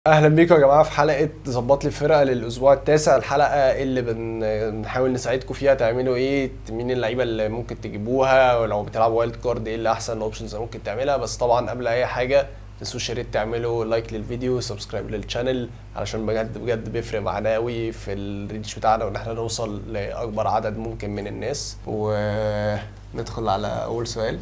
اهلا بيكم يا جماعه في حلقه ظبط لي الفرقه للاسبوع التاسع الحلقه اللي بن- بنحاول نساعدكم فيها تعملوا ايه مين اللعيبه اللي ممكن تجيبوها ولو بتلعبوا وايلد كارد ايه اللي احسن اوبشنز ممكن تعملها بس طبعا قبل اي حاجه متنسوش يا ريت تعملوا لايك للفيديو وسبسكرايب للشانل علشان بجد بجد بيفرق معانا قوي في الريتش بتاعنا وان احنا نوصل لاكبر عدد ممكن من الناس وندخل على اول سؤال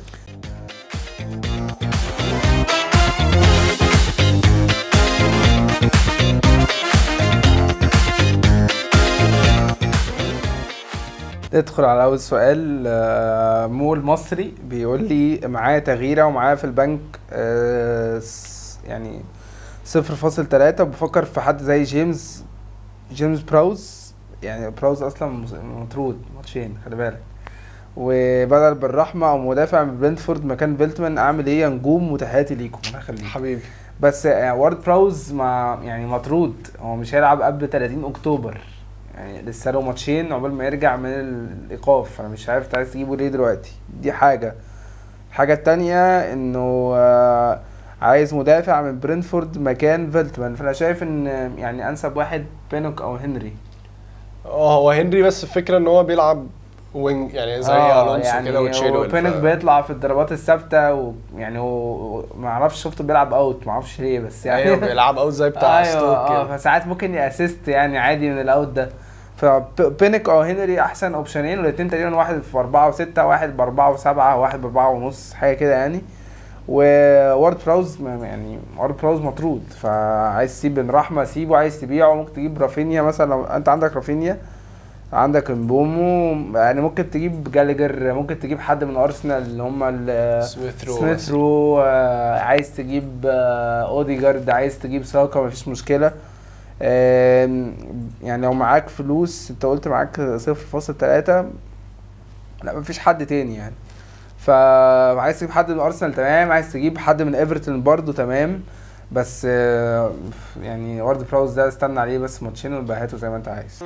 ندخل على اول سؤال آه، مول مصري بيقول لي معايا تغييره ومعايا في البنك آه، س- يعني صفر فاصل تلاتة بفكر في حد زي جيمس جيمس براوز يعني براوز اصلا مس- مطرود ماتشين خلي بالك وبدل بالرحمة او مدافع من برنتفورد مكان بيلتمان اعمل ايه يا نجوم وتحياتي ليكم الله يخليك حبيبي بس يعني وارد براوز ما يعني مطرود هو مش هيلعب قبل 30 اكتوبر يعني لسه له ماتشين عقبال ما يرجع من الايقاف فانا مش عارف انت عايز تجيبه ليه دلوقتي دي حاجه الحاجه التانية انه آه، عايز مدافع من برينفورد مكان فيلتمان فانا شايف ان يعني انسب واحد بينوك او هنري اه هو هنري بس الفكره ان هو بيلعب وينج يعني زي الونسو كده وتشيلويل بينوك ف- بيطلع في الضربات الثابته ويعني هو ما اعرفش شفته بيلعب اوت ما اعرفش ليه بس يعني ايوه بيلعب اوت زي بتاع ستوك ايوه اه كده فساعات ممكن ياسيست يعني عادي من الاوت ده فبينك او هنري احسن اوبشنين والاثنين تقريبا واحد في أربعة وستة واحد بأربعة وسبعة واحد بأربعة ونص حاجة كده يعني وورد براوز ما- يعني وورد براوز مطرود فعايز تسيب بن رحمة سيبه عايز تبيعه ممكن تجيب رافينيا مثلا لو انت عندك رافينيا عندك امبومو يعني ممكن تجيب جالجر ممكن تجيب حد من ارسنال اللي هم ال- سميث رو سميث رو آه، عايز تجيب آه، اوديجارد عايز تجيب ساكا مفيش مشكله آم، يعني لو معاك فلوس انت قلت معاك صفر فاصل تلاتة لا مفيش حد تاني يعني فعايز تجيب حد من ارسنال تمام عايز تجيب حد من ايفرتون برضو تمام بس آه، يعني وارد براوز ده استنى عليه بس ماتشين ويبقى هاته زي ما انت عايز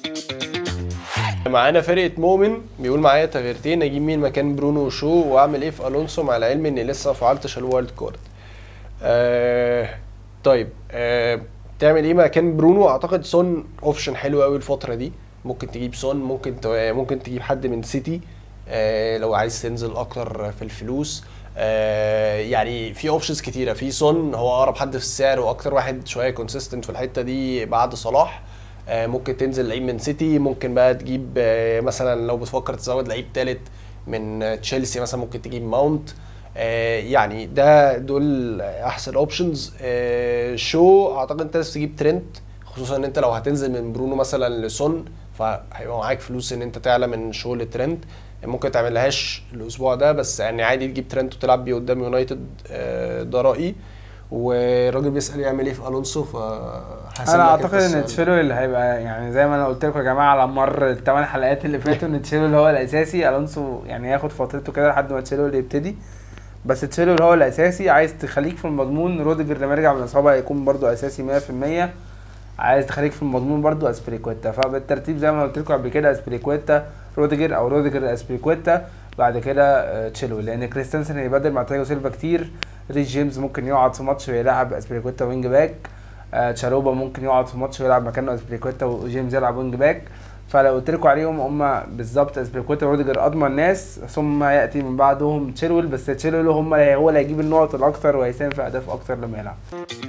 معانا فرقه مؤمن بيقول معايا تغييرتين اجيب مين مكان برونو وشو واعمل ايه في الونسو مع العلم اني لسه ما فعلتش الوايلد كارد آه طيب آه تعمل ايه مكان برونو اعتقد سون اوبشن حلو قوي الفتره دي ممكن تجيب سون ممكن ت- ممكن تجيب حد من سيتي آه لو عايز تنزل اكتر في الفلوس آه يعني في اوبشنز كتيره في سون هو اقرب حد في السعر واكتر واحد شويه كونسيستنت في الحته دي بعد صلاح آه، ممكن تنزل لعيب من سيتي ممكن بقى تجيب آه، مثلا لو بتفكر تزود لعيب تالت من آه، تشيلسي مثلا ممكن تجيب ماونت آه، يعني ده دول احسن اوبشنز شو اعتقد انت لازم تجيب ترنت خصوصا ان انت لو هتنزل من برونو مثلا لسون فهيبقى معاك فلوس ان انت تعلى من شو لترنت ممكن تعملهاش الاسبوع ده بس يعني عادي تجيب ترنت وتلعب بيه قدام يونايتد آه، ده رايي والراجل بيسال يعمل ايه في الونسو فحاسس انا اعتقد ان تشيلو اللي هيبقى يعني زي ما انا قلت لكم يا جماعه على مر الثمان حلقات اللي فاتوا ان تشيلو اللي هو الاساسي الونسو يعني ياخد فترته كده لحد ما تشيلو اللي يبتدي بس تشيلو اللي هو الاساسي عايز تخليك في المضمون روديجر لما يرجع من الاصابه هيكون برضو اساسي 100% عايز تخليك في المضمون برضو اسبريكويتا فبالترتيب زي ما قلت لكم قبل كده اسبريكويتا روديجر او روديجر اسبريكويتا بعد كده آه، تشيلو لان كريستنسن هيبدل مع تياجو سيلفا كتير ريس جيمس ممكن يقعد في ماتش ويلعب اسبريكويتا وينج باك آه، تشالوبا ممكن يقعد في ماتش ويلعب مكانه اسبريكويتا وجيمس يلعب وينج باك فلو قلت لكم عليهم هم بالظبط اسبريكويتا وروديجر اضمن ناس ثم ياتي من بعدهم تشيلويل بس تشيلويل هم هو اللي هيجيب النقط الاكتر وهيساهم في اهداف اكتر لما يلعب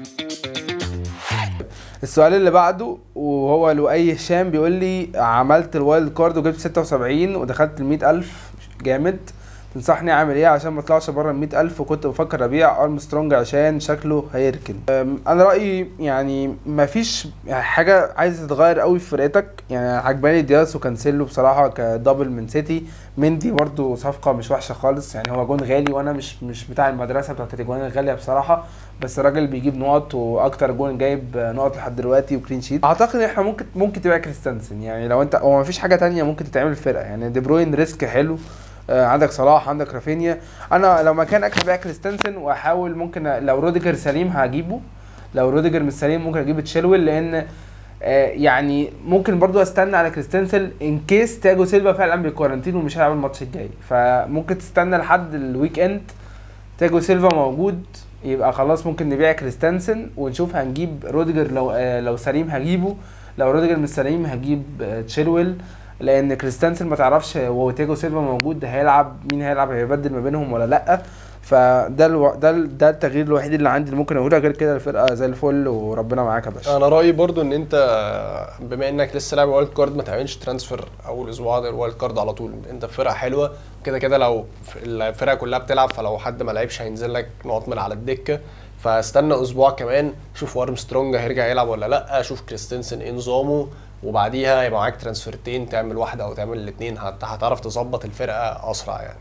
السؤال اللي بعده وهو لؤي هشام بيقول لي عملت الوايلد كارد وجبت 76 ودخلت ال 100000 جامد تنصحني اعمل ايه عشان ما اطلعش بره ال 100000 وكنت بفكر ابيع ارمسترونج عشان شكله هيركن أم، انا رايي يعني ما فيش حاجه عايزه تتغير قوي في فرقتك يعني عجباني دياس وكانسيلو بصراحه كدبل من سيتي مندي برضو صفقه مش وحشه خالص يعني هو جون غالي وانا مش مش بتاع المدرسه بتاعت الاجوان الغاليه بصراحه بس الراجل بيجيب نقط واكتر جون جايب نقط لحد دلوقتي وكلين شيت اعتقد ان احنا ممكن ممكن تبيع كريستنسن يعني لو انت هو مفيش حاجه تانية ممكن تتعمل في الفرقه يعني دي بروين ريسك حلو آه، عندك صلاح عندك رافينيا انا لو مكانك هبيع كريستنسن واحاول ممكن أ- لو روديجر سليم هجيبه لو روديجر مش سليم ممكن اجيب تشيلويل لان آه، يعني ممكن برضو استنى على كريستنسن ان كيس تياجو سيلفا فعلا بيكورنتين ومش هيلعب الماتش الجاي فممكن تستنى لحد الويك اند تياجو سيلفا موجود يبقى خلاص ممكن نبيع كريستنسن ونشوف هنجيب روديجر لو آه لو سليم هجيبه لو روديجر مش سليم هجيب آه تشيلويل لان كريستنسن ما تعرفش وتيجو سيلفا موجود هيلعب مين هيلعب هيبدل ما بينهم ولا لا فده الو... ده ال- ده التغيير الوحيد اللي عندي اللي ممكن اقوله غير كده الفرقه زي الفل وربنا معاك يا باشا انا رايي برضو ان انت بما انك لسه لاعب وايلد كارد ما تعملش ترانسفير اول اسبوع ده الوايلد كارد على طول انت في فرقه حلوه كده كده لو في- الفرقه كلها بتلعب فلو حد ما لعبش هينزل لك نقط من على الدكه فاستنى اسبوع كمان شوف وارم سترونج هيرجع يلعب ولا لا شوف كريستنسن ايه نظامه وبعديها يبقى معاك ترانسفيرتين تعمل واحده او تعمل الاثنين هتعرف تظبط الفرقه اسرع يعني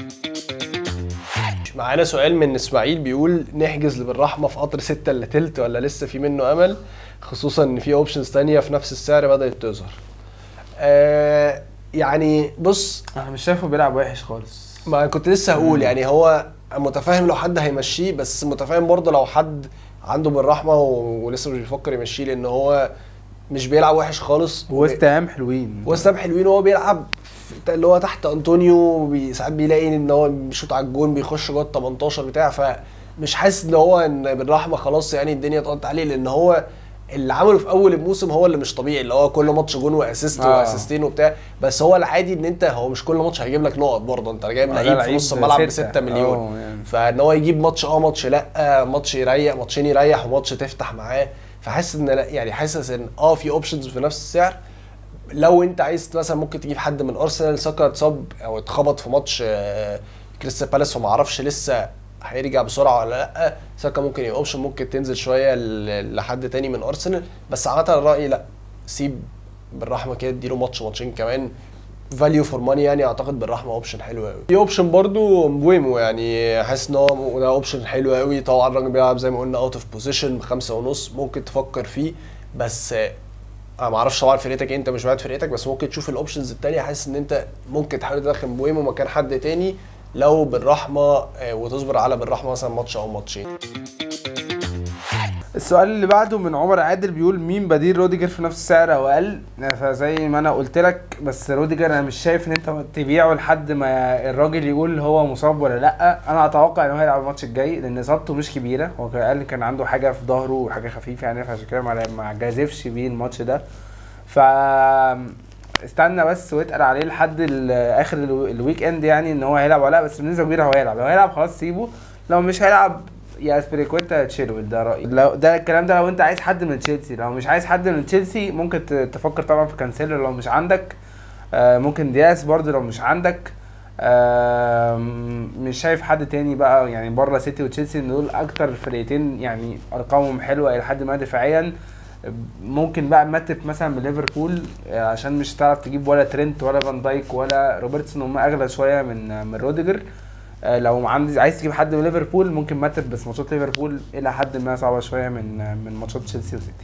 معانا سؤال من اسماعيل بيقول نحجز بالرحمه في قطر 6 الا تلت ولا لسه في منه امل خصوصا ان في اوبشنز تانية في نفس السعر بدات تظهر آه يعني بص انا مش شايفه بيلعب وحش خالص ما كنت لسه هقول يعني هو متفاهم لو حد هيمشيه بس متفاهم برضه لو حد عنده بالرحمه و- ولسه مش بيفكر يمشيه لان هو مش بيلعب وحش خالص وست هام حلوين وست هام حلوين وهو بيلعب في- اللي هو تحت انطونيو بي- ساعات بيلاقي ان هو بيشوط على الجون بيخش جوه ال 18 بتاع فمش حاسس ان هو ان بالرحمه خلاص يعني الدنيا اتقطعت عليه لان هو اللي عمله في اول الموسم هو اللي مش طبيعي اللي هو كل ماتش جون واسيست آه. واسيستين وبتاع بس هو العادي ان انت هو مش كل ماتش هيجيب لك نقط برضه انت جايب آه، ده لعيب في لعيب نص الملعب ب ستة. 6 مليون آه، يعني. فان هو يجيب ماتش اه ماتش لا ماتش يريح ماتشين يريح وماتش تفتح معاه فحاسس ان لا يعني حاسس ان اه في اوبشنز في نفس السعر لو انت عايز مثلا ممكن تجيب حد من ارسنال ساكا اتصاب او اتخبط في ماتش آه، كريستال بالاس وما اعرفش لسه هيرجع بسرعه ولا لا ساكا ممكن يبقى اوبشن ممكن تنزل شويه ل- لحد تاني من ارسنال بس عامه رايي لا سيب بالرحمه كده اديله ماتش ماتشين كمان فاليو فور ماني يعني اعتقد بالرحمه اوبشن حلو قوي في اوبشن برضو مبويمو يعني حاسس ان هو ده اوبشن حلو قوي طبعا الراجل بيلعب زي ما قلنا اوت اوف بوزيشن بخمسة ونص ممكن تفكر فيه بس آه، انا ما اعرفش طبعا فرقتك إيه، انت مش بعد فرقتك بس ممكن تشوف الاوبشنز التانية حاسس ان انت ممكن تحاول تدخل بويمو مكان حد تاني لو بالرحمه آه، وتصبر على بالرحمه مثلا ماتش او ماتشين السؤال اللي بعده من عمر عادل بيقول مين بديل روديجر في نفس السعر او اقل فزي ما انا قلت لك بس روديجر انا مش شايف ان انت تبيعه لحد ما الراجل يقول هو مصاب ولا لا انا اتوقع ان هو هيلعب الماتش الجاي لان اصابته مش كبيره هو كان قال كان عنده حاجه في ظهره وحاجه خفيفه يعني فعشان كده ما ما جازفش بيه الماتش ده ف استنى بس واتقل عليه لحد ال- اخر الو- الويك اند يعني ان هو هيلعب ولا لا بس بنسبه كبيره هو هيلعب لو هيلعب خلاص سيبه لو مش هيلعب يا اسبريكويتا تشيلويل ده رايي لو ده الكلام ده لو انت عايز حد من تشيلسي لو مش عايز حد من تشيلسي ممكن ت- تفكر طبعا في كانسيلو لو مش عندك آه، ممكن دياس برضو لو مش عندك آم، مش شايف حد تاني بقى يعني بره سيتي وتشيلسي ان دول اكتر فرقتين يعني ارقامهم حلوه الى حد ما دفاعيا ممكن بقى ماتب مثلا من ليفربول آه، عشان مش هتعرف تجيب ولا ترينت ولا فان دايك ولا روبرتسون هم اغلى شويه من من روديجر آه، لو عندي عايز تجيب حد من ليفربول ممكن ماتب بس ماتشات ليفربول الى حد ما صعبه شويه من من ماتشات تشيلسي وسيتي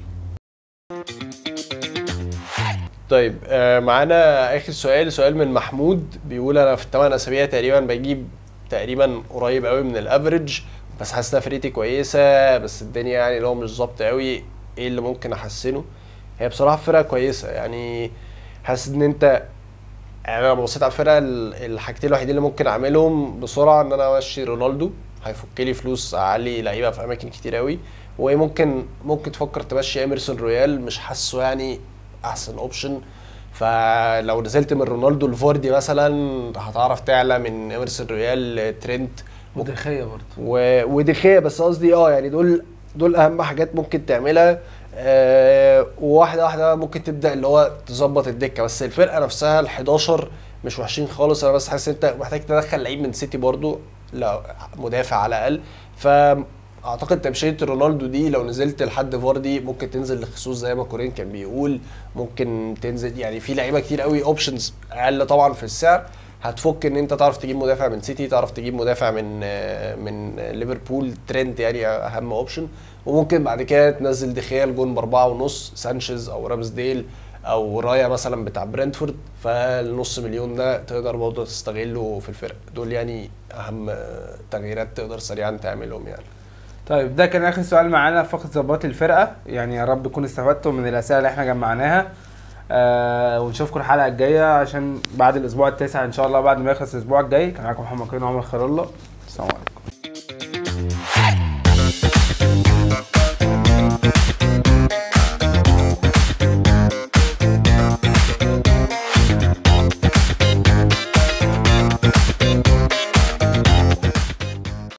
طيب آه، معانا اخر سؤال سؤال من محمود بيقول انا في الثمان اسابيع تقريبا بجيب تقريبا قريب قوي من الافريج بس حاسس ان فرقتي كويسه بس الدنيا يعني اللي هو مش ظابطه قوي ايه اللي ممكن احسنه هي بصراحه فرقه كويسه يعني حاسس ان انت يعني انا لما بصيت على الفرقه ال- الحاجتين الوحيدين اللي ممكن اعملهم بسرعه ان انا امشي رونالدو هيفك لي فلوس اعلي لعيبه في اماكن كتير قوي وممكن ممكن تفكر تمشي اميرسون رويال مش حاسه يعني احسن اوبشن فلو نزلت من رونالدو لفاردي مثلا هتعرف تعلى من اميرسون رويال ترينت ودخيه برضه و... ودخية بس قصدي اه يعني دول دول اهم حاجات ممكن تعملها آه وواحده واحده ممكن تبدا اللي هو تظبط الدكه بس الفرقه نفسها ال 11 مش وحشين خالص انا بس حاسس انت محتاج تدخل لعيب من سيتي برضو لا مدافع على الاقل فاعتقد تمشيه رونالدو دي لو نزلت لحد فاردي ممكن تنزل لخصوص زي ما كورين كان بيقول ممكن تنزل يعني في لعيبه كتير قوي اوبشنز اقل طبعا في السعر هتفك ان انت تعرف تجيب مدافع من سيتي تعرف تجيب مدافع من آه، من ليفربول ترند يعني اهم اوبشن وممكن بعد كده تنزل دخيا الجون باربعه ونص سانشيز او رامسديل او رايا مثلا بتاع برنتفورد فالنص مليون ده تقدر برضه تستغله في الفرق دول يعني اهم آه، تغييرات تقدر سريعا تعملهم يعني طيب ده كان اخر سؤال معانا في فقره ظباط الفرقه يعني يا رب تكونوا استفدتوا من الاسئله اللي احنا جمعناها آه ونشوفكم الحلقه الجايه عشان بعد الاسبوع التاسع ان شاء الله بعد ما يخلص الاسبوع الجاي كان معاكم محمد كريم وعمر خير الله السلام عليكم